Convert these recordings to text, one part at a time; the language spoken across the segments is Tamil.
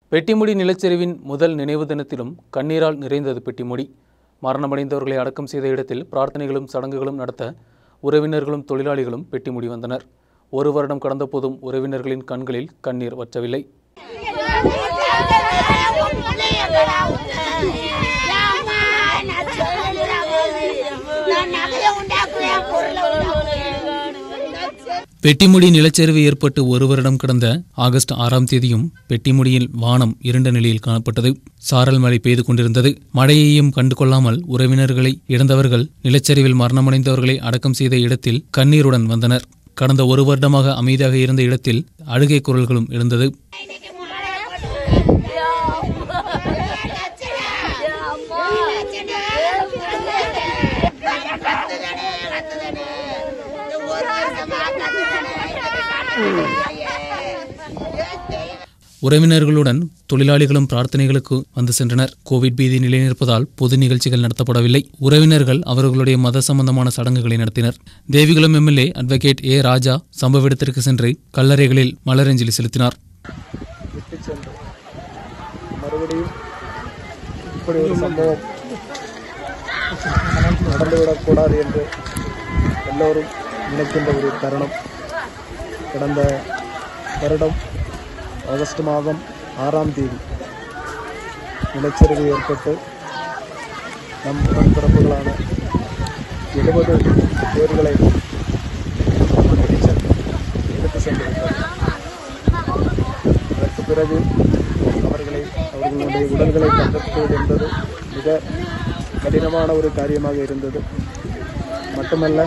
பெட்டிமுடி நிலச்சரிவின் முதல் நினைவு தினத்திலும் கண்ணீரால் நிறைந்தது பெட்டிமுடி மரணமடைந்தவர்களை அடக்கம் செய்த இடத்தில் பிரார்த்தனைகளும் சடங்குகளும் நடத்த உறவினர்களும் தொழிலாளிகளும் பெட்டிமுடி வந்தனர் ஒரு வருடம் கடந்த போதும் உறவினர்களின் கண்களில் கண்ணீர் வற்றவில்லை பெட்டிமுடி நிலச்சரிவு ஏற்பட்டு ஒரு வருடம் கடந்த ஆகஸ்ட் ஆறாம் தேதியும் பெட்டிமுடியில் வானம் இருண்ட நிலையில் காணப்பட்டது சாரல் மழை பெய்து கொண்டிருந்தது மழையையும் கண்டு கொள்ளாமல் உறவினர்களை இழந்தவர்கள் நிலச்சரிவில் மரணமடைந்தவர்களை அடக்கம் செய்த இடத்தில் கண்ணீருடன் வந்தனர் கடந்த ஒரு வருடமாக அமைதியாக இருந்த இடத்தில் அழுகை குரல்களும் எழுந்தது உறவினர்களுடன் தொழிலாளிகளும் பிரார்த்தனைகளுக்கு வந்து சென்றனர் கோவிட் பீதி நிலைநிற்பதால் பொது நிகழ்ச்சிகள் நடத்தப்படவில்லை உறவினர்கள் அவர்களுடைய மத சம்பந்தமான சடங்குகளை நடத்தினர் Devikulam MLA advocate A Raja சம்பவ இடத்திற்கு சென்று கல்லறைகளில் மலரஞ்சலி செலுத்தினார் விட்டு சென்று மறுபடியும் இப்படி ஒரு சம்பவம் நடந்துவிடக்கூடாது என்று எல்லோரும் நினைக்கின்ற ஒரு தருணம் கடந்த வருடம் ஆகஸ்ட் மாதம் ஆறாம் தேதி நிலச்சரிவு ஏற்பட்டு நம் உடன்பிறப்புகளான எழுபது பேர்களை எடுத்து சென்றிருக்கிறது அதற்கு பிறகு அவர்களை அவர்களுடைய உடல்களை கண்டெடுப்பது என்பது மிக கடினமான ஒரு காரியமாக இருந்தது மட்டுமல்ல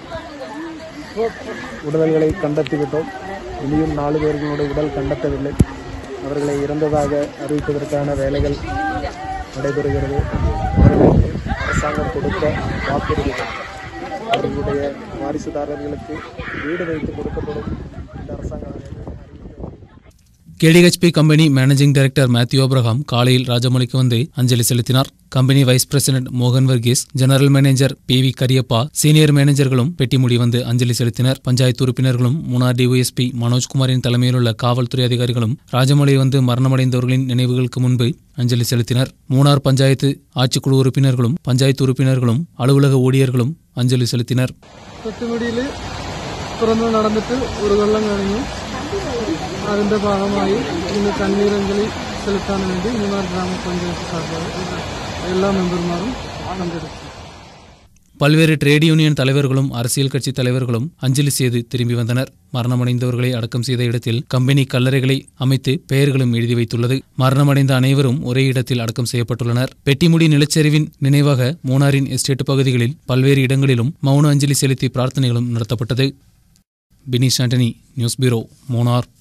உடல்களை கண்டத்திவிட்டோம் இனியும் நாலு பேர்களுடைய உடல் கண்டத்தவில்லை அவர்களை இறந்ததாக அறிவிப்பதற்கான வேலைகள் நடைபெறுகிறது அவர்களுக்கு அரசாங்கம் கொடுத்த வாக்குறுதிகள் அவர்களுடைய வாரிசுதாரர்களுக்கு வீடு வைத்து கொடுக்கப்படும் இந்த அரசாங்கம் அறிவித்தது KDHP company managing director Mathew Abraham காலையில் ராஜமலைக்கு வந்து அஞ்சலி செலுத்தினார் கம்பெனி வைஸ் பிரசிடென்ட் மோகன் Varghese general manager P V Kariappa senior மேனேஜர்களும் பெட்டிமுடி வந்து அஞ்சலி செலுத்தினர் பஞ்சாயத்து உறுப்பினர்களும் முன்னாள் டிஒஎஸ்பி மனோஜ்குமாரின் தலைமையிலுள்ள காவல்துறை அதிகாரிகளும் ராஜமலை வந்து மரணமடைந்தவர்களின் நினைவுகளுக்கு முன்பு அஞ்சலி செலுத்தினர் மூணார் பஞ்சாயத்து ஆட்சிக்குழு உறுப்பினர்களும் பஞ்சாயத்து உறுப்பினர்களும் அலுவலக ஊழியர்களும் அஞ்சலி செலுத்தினர் പെട്ടുമുടിയിൽ തുറന്നു നടന്നിട്ട് ഒരു കൊല്ലം കഴിഞ്ഞു അതിന്റെ ഭാഗമായി ഇന്ന് കണ്ണീരഞ്ജലി സെലുത്താൻ വേണ്ടി മൂന്നാർ ഗ്രാമപഞ്ചായത്ത് സാർഭായി എല്ലാ മെമ്പർമാരും പങ്കെടുത്തു பல்வேறு ட்ரேட் யூனியன் தலைவர்களும் அரசியல் கட்சி தலைவர்களும் அஞ்சலி செய்து திரும்பி வந்தனர் மரணமடைந்தவர்களை அடக்கம் செய்த இடத்தில் கம்பெனி கல்லறைகளை அமைத்து பெயர்களும் எழுதி வைத்துள்ளது மரணமடைந்த அனைவரும் ஒரே இடத்தில் அடக்கம் செய்யப்பட்டுள்ளனர் பெட்டிமுடி நிலச்சரிவின் நினைவாக மூணாரின் எஸ்டேட் பகுதிகளில் பல்வேறு இடங்களிலும் மௌன அஞ்சலி செலுத்தி பிரார்த்தனைகளும் நடத்தப்பட்டது பினிஷ் ஆண்டனி நியூஸ் பீரோ மூணார்